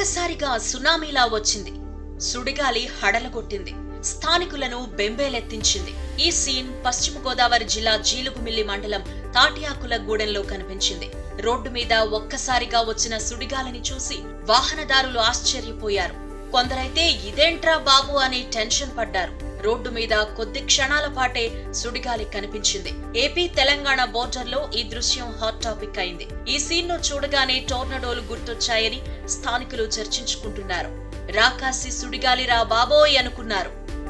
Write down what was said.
ఒక్కసారిగా సునామీలా వచ్చింది సుడిగాలి హడలగొట్టింది స్థానికులను బెంబేలెత్తించింది ఈ సీన్ పశ్చిమ గోదావరి జిల్లా జీలుగుమిల్లి మండలం తాటియాకుల గూడెంలో కనిపించింది రోడ్డు మీద ఒక్కసారిగా వచ్చిన సుడిగాలిని చూసి వాహనదారులు ఆశ్చర్యపోయారు కొందరైతే ఇదేంట్రా బాబు అని టెన్షన్ పడ్డారు రోడ్డు మీద కొద్ది క్షణాల పాటే సుడిగాలి కనిపించింది ఏపీ తెలంగాణ బోర్డర్లో ఈ దృశ్యం హాట్ టాపిక్ అయింది ఈ సీన్ ను చూడగానే టోర్నడోలు గుర్తొచ్చాయని స్థానికులు చర్చించుకుంటున్నారు రాకాసి సుడిగాలిరా బాబోయ్ అనుకున్నారు